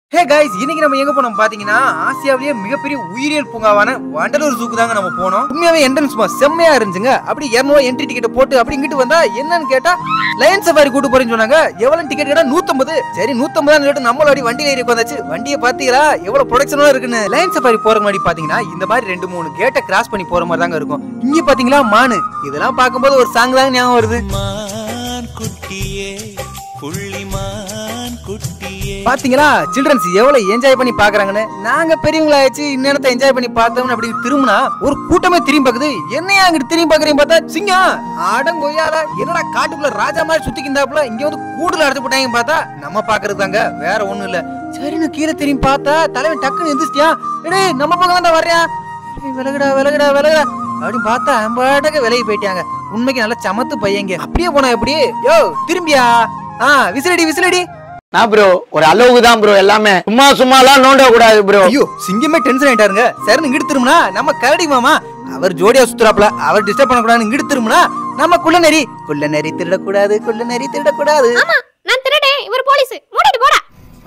ஹே guys இன்னைக்கு நம்ம எங்க போனோம் பாத்தீங்கன்னா ஆசியாவிலேயே மிகப்பெரிய உயிரியல் பூங்காவான வண்டலூர் ஜூக்கு தாங்க நம்ம போனோம் உண்மையாவே என்ட்ரன்ஸ் செம்மையா இருந்துச்சுங்க அப்படி 200 என்ட்ரி டிக்கெட் போட்டு அப்படி இங்கிட்டு வந்தா என்னன்னு கேட்டா லைன் சஃபாரி கூட்டு போறேன்னு சொன்னாங்க எவ்வளவு டிக்கெட் கேட்டா 150 சரி 150 சொல்லிட்டு நம்மள அப்படி வண்டியில ஏறி வந்தாச்சு வண்டியை பாத்தீங்களா எவ்வளவு ப்ரொடக்ஷனா இருக்குன்னு லைன் சஃபாரி போற மாதிரி பாத்தீங்கன்னா இந்த மாதிரி ரெண்டு மூணு கேட்டை கிராஸ் பண்ணி போற மாதிரி தாங்க இருக்கும் இங்க பாத்தீங்களா மானு இதெல்லாம் பார்க்கும்போது ஒரு சாங் தாங்க ஞாபகம் வருது மான் குட்டியே புள்ளிமான் குட்டியே பாத்தீங்களா சில்ட்ரன்ஸ் எவ்வளவு என்ஜாய் பண்ணி பாக்குறாங்கன்னு நாங்க பெரியவங்களாச்சு இந்நேரத்தை என்ஜாய் பண்ணி பார்த்தோம்னு அப்படி திரும்பினா ஒரு கூட்டமே திரும்பி பாக்குது என்னையா அங்கிட்டு திரும்பி பாக்குறீங்க பார்த்தா சிங்கம் அடங்கொய்யால என்னடா காட்டுக்குள்ள ராஜா மாதிரி சுத்திக்கிந்தாப்புல இங்க வந்து கூடுல அடைச்சு போட்டாங்க பார்த்தா நம்ம பாக்குறது தாங்க வேற ஒண்ணும் இல்ல சரின்னு கீழே திரும்பி பார்த்தா தலைவன் டக்குன்னு எந்திரிச்சிட்டியா டேய் நம்ம பக்கம் தான் வர்றியா ஏய், விலகுடா விலகுடா விலகுடா அப்படின்னு பார்த்தா அம்பாட்டக்க விலகி போயிட்டாங்க உண்மைக்கு நல்ல சமத்து பையங்க அப்படியே போனா எப்படி யோ திரும்பியா ஆ விசிலடி விசிலடி நான் ப்ரோ ஒரு அளவுக்கு தான் ப்ரோ எல்லாமே சும்மா சும்மாலாம் நோண்ட கூடாது ப்ரோ ஐயோ சிங்கமே டென்ஷன் ஆயிட்டாருங்க சரின்னு இங்கிட்டு திரும்பினா நம்ம கரடி மாமா அவர் ஜோடியா சுத்துறாப்ல அவர் டிஸ்டர்ப் பண்ணக்கூடாதுன்னு இங்கிட்டு திரும்பினா நம்ம குள்ள நெறி குள்ள நெறி திருடக்கூடாது குள்ள நெறி திருடக்கூடாது ஆமா நான் திருடேன் இவர் போலீஸ் மூடிட்டு போடா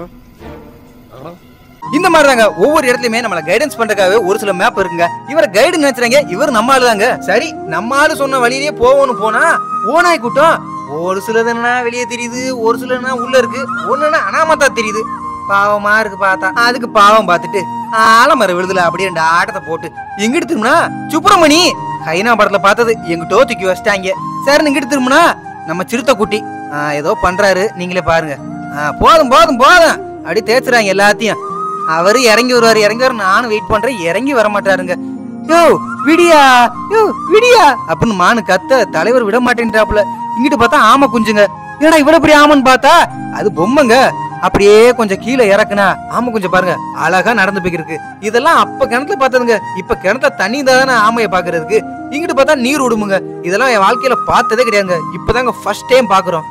இந்த மாதிரி தாங்க ஒவ்வொரு இடத்துலயுமே நம்மள கைடன்ஸ் பண்றதுக்காகவே ஒரு சில மேப் இருக்குங்க இவர கைடு நினைச்சுறாங்க இவர் நம்ம ஆளு தாங்க சரி நம்ம ஆளு சொன்ன வழியிலேயே போவோம்னு போனா ஓனாய் கூட்டம் ஒரு சிலதுன்னா வெளியே தெரியுது ஒரு சிலதுன்னா உள்ள இருக்கு ஒண்ணுன்னா அனாமத்தா தெரியுது பாவமா இருக்கு பார்த்தா அதுக்கு பாவம் பார்த்துட்டு ஆலமர விழுதுல அப்படியே ரெண்டு ஆட்டத்தை போட்டு எங்கிட்டு திரும்பினா சுப்பிரமணி ஹைனா படத்துல பார்த்தது எங்கிட்டோ தூக்கி வச்சிட்டாங்க சரின்னு இங்கிட்டு திரும்பினா நம்ம சிறுத்தை குட்டி ஆ, ஏதோ பண்றாரு நீங்களே பாருங்க ஆ, போதும் போதும் போதும் அப்படி தேய்ச்சுறாங்க எல்லாத்தையும் அவரு இறங்கி வருவாரு இறங்கி வர நானும் வெயிட் பண்றேன் இறங்கி வர மாட்டாருங்க யோ விடியா யோ விடியா அப்படின்னு மானு கத்த தலைவர் விட மாட்டேன்றாப்புல இங்கிட்டு பார்த்தா ஆமை குஞ்சுங்க ஏடா இவ்வளவு பெரிய ஆமன்னு பார்த்தா அது பொம்மைங்க அப்படியே கொஞ்சம் கீழே இறக்குனா ஆமை கொஞ்சம் பாருங்க அழகா நடந்து போய்க்கிருக்கு இதெல்லாம் அப்ப கிணத்துல பார்த்ததுங்க இப்ப கிணத்துல தண்ணி தானே ஆமையை பாக்குறதுக்கு இங்கிட்டு பார்த்தா நீர் விடுமுங்க இதெல்லாம் என் வாழ்க்கையில பார்த்ததே கிடையாதுங்க இப்பதாங்க ஃபர்ஸ்ட் டைம் பாக்குறோம்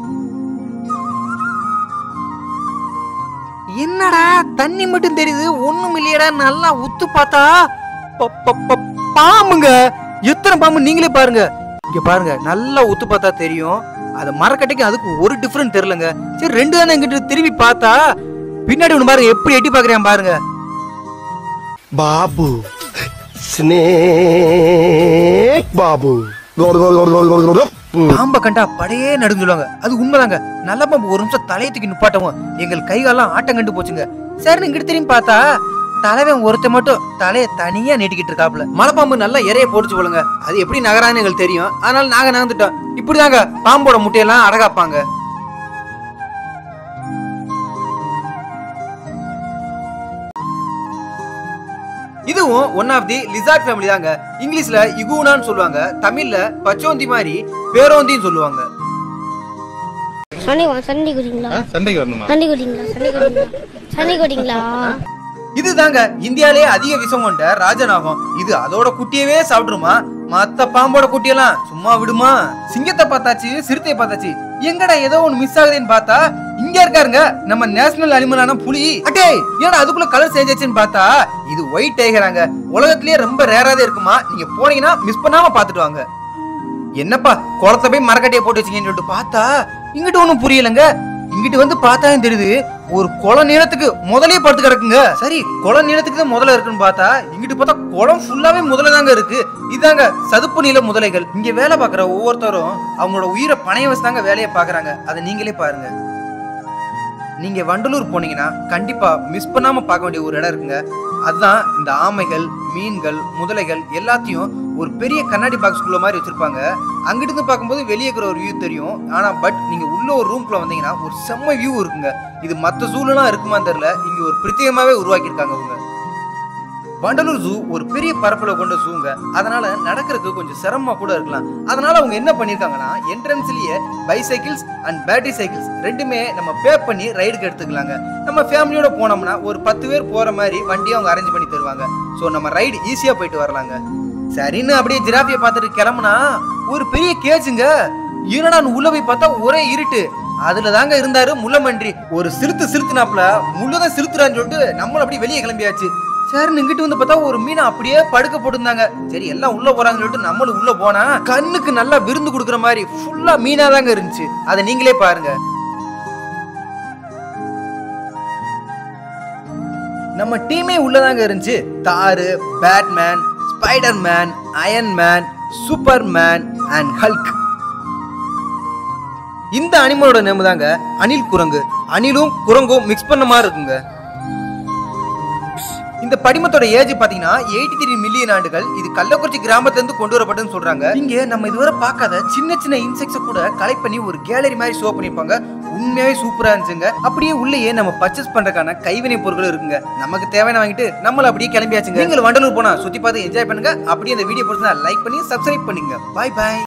என்னடா தண்ணி மட்டும் தெரியுது ஒண்ணும் இல்லையடா நல்லா உத்து பார்த்தா ப- ப- ப- பாம்புங்க எத்தனை பாம்பு நீங்களே பாருங்க இங்க பாருங்க நல்லா உத்து பார்த்தா தெரியும் அது மரக்கட்டைக்கு அதுக்கு ஒரு டிஃபரெண்ட் தெரியலங்க சரி ரெண்டு தானே எங்கிட்ட திரும்பி பார்த்தா பின்னாடி ஒண்ணு பாருங்க எப்படி எட்டி பாக்குறேன் பாருங்க బాబు స్నేక్ బాబు பாம்பை கண்டா படையே நடுன்னு சொல்லுவாங்க அது உண்மைதாங்க நல்ல பாம்பு ஒரு நிமிஷம் தலையை தூக்கி நிப்பாட்டவும் எங்கள் கை காலெல்லாம் ஆட்டம் கண்டு போச்சுங்க சரின்னு இங்கிட்டு திரும்பி பார்த்தா தலைவன் ஒருத்த மட்டும் தலையை தனியா நீட்டிக்கிட்டு இருக்காப்புல மலைப்பாம்பு நல்லா இறைய போட்டுச்சு போலுங்க அது எப்படி நகரான்னு எங்களுக்கு தெரியும் அதனால நாங்க நகர்ந்துட்டோம் இப்படிதாங்க பாம்போட முட்டையெல்லாம் அடகாப்பாங்க இதுவும் one of the lizard family தாங்க இங்கிலீஷ்ல இகுனான்னு சொல்லுவாங்க தமிழ்ல பச்சோந்தி மாதிரி பேரோந்தின்னு சொல்லுவாங்க சண்டை சண்டை குடிங்களா சண்டைக்கு வரணுமா சண்டை குடிங்களா சண்டை குடிங்களா சண்டை குடிங்களா இதுதாங்க இந்தியாலே அதிக விஷம் கொண்ட ராஜநாகம் இது அதோட குட்டியவே சாப்பிடுமா மத்த பாம்போட குட்டியெல்லாம் சும்மா விடுமா சிங்கத்தை பார்த்தாச்சு சிறுத்தையை பார்த்தாச்சு எங்கடா ஏதோ ஒண்ணு மிஸ் ஆகுதுன்னு பார்த்தா இங்க இருக்காருங்க நம்ம நேஷனல் அனிமலான புலி அட்டே ஏன்னா அதுக்குள்ள கலர் சேஞ்சாச்சுன்னு பார்த்தா இது ஒயிட் டைகராங்க உலகத்திலேயே ரொம்ப ரேராதே இருக்குமா நீங்க போனீங்கன்னா மிஸ் பண்ணாம பாத்துட்டு வாங்க என்னப்பா குளத்தை போய் மரக்கட்டையை போட்டு வச்சுக்கன்னு சொல்லிட்டு பார்த்தா இங்கிட்டு ஒண்ணும் புரியலங்க இங்கிட்டு வந்து பார்த்தா தெரியுது ஒரு குளம் நீளத்துக்கு முதலே படுத்து கிடக்குங்க சரி குளம் நீளத்துக்கு தான் முதல்ல இருக்குன்னு பார்த்தா இங்கிட்டு பார்த்தா குளம் ஃபுல்லாவே முதல்ல தாங்க இருக்கு இதாங்க சதுப்பு நில முதலைகள் இங்க வேலை பார்க்குற ஒவ்வொருத்தரும் அவங்களோட உயிரை பணைய வச்சு தாங்க வேலையை பார்க்கறாங்க அதை நீங்களே பாருங்க நீங்க வண்டலூர் போனீங்கன்னா கண்டிப்பா மிஸ் பண்ணாம பார்க்க வேண்டிய ஒரு இடம் இருக்குங்க அதுதான் இந்த ஆமைகள் மீன்கள் முதலைகள் எல்லாத்தையும் ஒரு பெரிய கண்ணாடி பாக்ஸ்குள்ள மாதிரி வச்சிருப்பாங்க அங்கிட்டு இருந்து பார்க்கும்போது வெளியே இருக்கிற ஒரு வியூ தெரியும் ஆனா பட் நீங்க உள்ள ஒரு ரூம்குள்ள வந்தீங்கன்னா ஒரு செம்ம வியூ இருக்குங்க இது மத்த ஜூலாம் இருக்குமான்னு தெரியல இங்க ஒரு பிரத்யேகமாவே உருவாக்கியிருக்காங்க அவங்க வண்டலூர் ஜூ ஒரு பெரிய பரப்பளவு கொண்ட ஜூங்க அதனால நடக்கிறதுக்கு கொஞ்சம் சிரமமா கூட இருக்கலாம் அதனால அவங்க என்ன பண்ணிருக்காங்கன்னா என்ட்ரன்ஸ்லயே பைசைக்கிள்ஸ் அண்ட் பேட்டரி சைக்கிள்ஸ் ரெண்டுமே நம்ம பே பண்ணி ரைடுக்கு எடுத்துக்கலாங்க நம்ம ஃபேமிலியோட போனோம்னா ஒரு பத்து பேர் போற மாதிரி வண்டி அவங்க அரேஞ்ச் பண்ணி தருவாங்க ஸோ நம்ம ரைடு ஈஸியா போயிட்டு வரலாங்க சரின்னு அப்படியே ஜிராஃபியை பார்த்துட்டு கிளம்புனா ஒரு பெரிய கேஜுங்க என்னடா உள்ள போய் பார்த்தா ஒரே இருட்டு அதுல தாங்க இருந்தாரு முள்ளமன்றி ஒரு சிறுத்து சிறுத்துனாப்ல முள்ளதான் சிறுத்துறான்னு சொல்லிட்டு நம்மளும் அப்படியே வெளியே கிளம்பியாச்சு சரின்னு இங்கிட்டு வந்து பார்த்தா ஒரு மீனை அப்படியே படுக்க போட்டிருந்தாங்க சரி எல்லாம் உள்ள போறாங்கன்னு சொல்லிட்டு நம்மளும் உள்ள போனா கண்ணுக்கு நல்லா விருந்து கொடுக்குற மாதிரி ஃபுல்லா மீனா தாங்க இருந்துச்சு அதை நீங்களே பாருங்க நம்ம டீமே உள்ளதாங்க இருந்துச்சு தாரு Batman Spider Man Iron Man Superman and Hulk இந்த அனிமலோட நேம் தாங்க அணில் குரங்கு அணிலும் குரங்கும் மிக்ஸ் பண்ண மாதிரி இருக்குங்க இந்த படிமத்தோட ஏஜ் பாத்தீங்கன்னா எயிட்டி த்ரீ மில்லியன் ஆண்டுகள் இது கள்ளக்குறிச்சி கிராமத்துல இருந்து கொண்டு வரப்பட்டதுன்னு சொல்றாங்க இங்க நம்ம இதுவரை பார்க்காத சின்ன சின்ன இன்செக்ட்ஸை கூட கலெக்ட் பண்ணி ஒரு கேலரி மாதிரி ஷோ பண்ணிருப்பாங்க உண்மையாவே சூப்பரா இருந்துச்சுங்க அப்படியே உள்ளேயே நம்ம பர்ச்சேஸ் பண்றதுக்கான கைவினை பொருட்கள் இருக்குங்க நமக்கு தேவையான வாங்கிட்டு நம்மள அப்படியே கிளம்பியாச்சுங்க நீங்கள் வண்டலூர் போனா சுத்தி பார்த்து என்ஜாய் பண்ணுங்க அப்படியே இந்த வீடியோ பிடிச்சா லைக் பண்ணி சப்ஸ்கிரைப் பண்ணுங்க பாய் பாய்